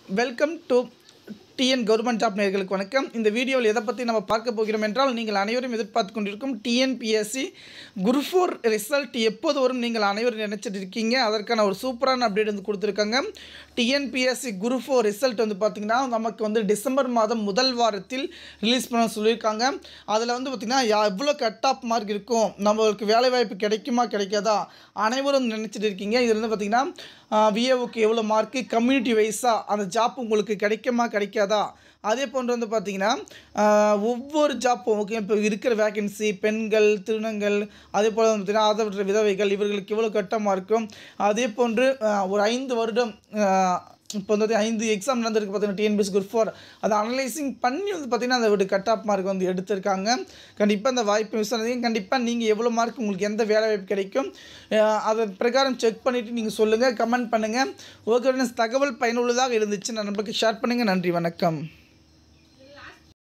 welcome to TN government job நேர்களுக்கு வணக்கம் இந்த வீடியோவில் எதை பற்றி நம்ம பார்க்க போகிறோம் என்றால் நீங்கள் அனைவரும் எதிர்பார்த்து கொண்டிருக்கும் டிஎன்பிஎஸ்சி குரு ஃபோர் ரிசல்ட் எப்போது வரும் நீங்கள் அனைவரும் நினச்சிட்டு இருக்கீங்க அதற்கான ஒரு சூப்பரான அப்டேட் வந்து கொடுத்துருக்காங்க டிஎன்பிஎஸ்சி குரு ஃபோர் ரிசல்ட் வந்து பார்த்திங்கன்னா நமக்கு வந்து டிசம்பர் மாதம் முதல் வாரத்தில் ரிலீஸ் பண்ண சொல்லியிருக்காங்க அதில் வந்து பார்த்திங்கன்னா யா- எவ்வளோ கட் ஆஃப் மார்க் இருக்கும் நம்மளுக்கு வேலைவாய்ப்பு கிடைக்குமா கிடைக்காதா அனைவரும் நினச்சிட்டு இருக்கீங்க இது வந்து பார்த்திங்கன்னா விஏவுக்கு எவ்வளோ மார்க்கு கம்யூனிட்டி வைஸாக அந்த ஜாப் உங்களுக்கு கிடைக்குமா கிடைக்காதா அதே போன்று வந்து பார்த்திங்கன்னா ஆஹ், ஒவ்வொரு ஜாப்பும் ஓகே இப்போ இருக்கிற வேகன்சி பெண்கள் திருநங்கள் அதே போல் வந்து பார்த்திங்கன்னா ஆதரவற்ற விதவைகள் இவர்களுக்கு எவ்வளோ கட்டமாக இருக்கும் அதே போன்று ஆஹ், ஒரு ஐந்து வருடம் ஆஹ், இப்போ வந்து ஐந்து எக்ஸாம் நடந்திருக்கு பார்த்தீங்கன்னா டிஎன்பிஎஸ் குரூப் ஃபோர் அதை அனலைசிங் பண்ணி வந்து பார்த்திங்கன்னா அதை ஒரு கட் ஆஃப் மார்க் வந்து எடுத்திருக்காங்க கண்டிப்பாக அந்த வாய்ப்பு மிஸ் ஆனதையும் கண்டிப்பாக நீங்கள் எவ்வளோ மார்க் உங்களுக்கு எந்த வேலை வாய்ப்பு கிடைக்கும் அஹ் அதன் பிரகாரம் செக் பண்ணிவிட்டு நீங்கள் சொல்லுங்கள் கமெண்ட் பண்ணுங்கள் ஓகே தகவல் பயனுள்ளதாக இருந்துச்சு நான் நம்மளுக்கு ஷேர் பண்ணுங்கள் நன்றி வணக்கம்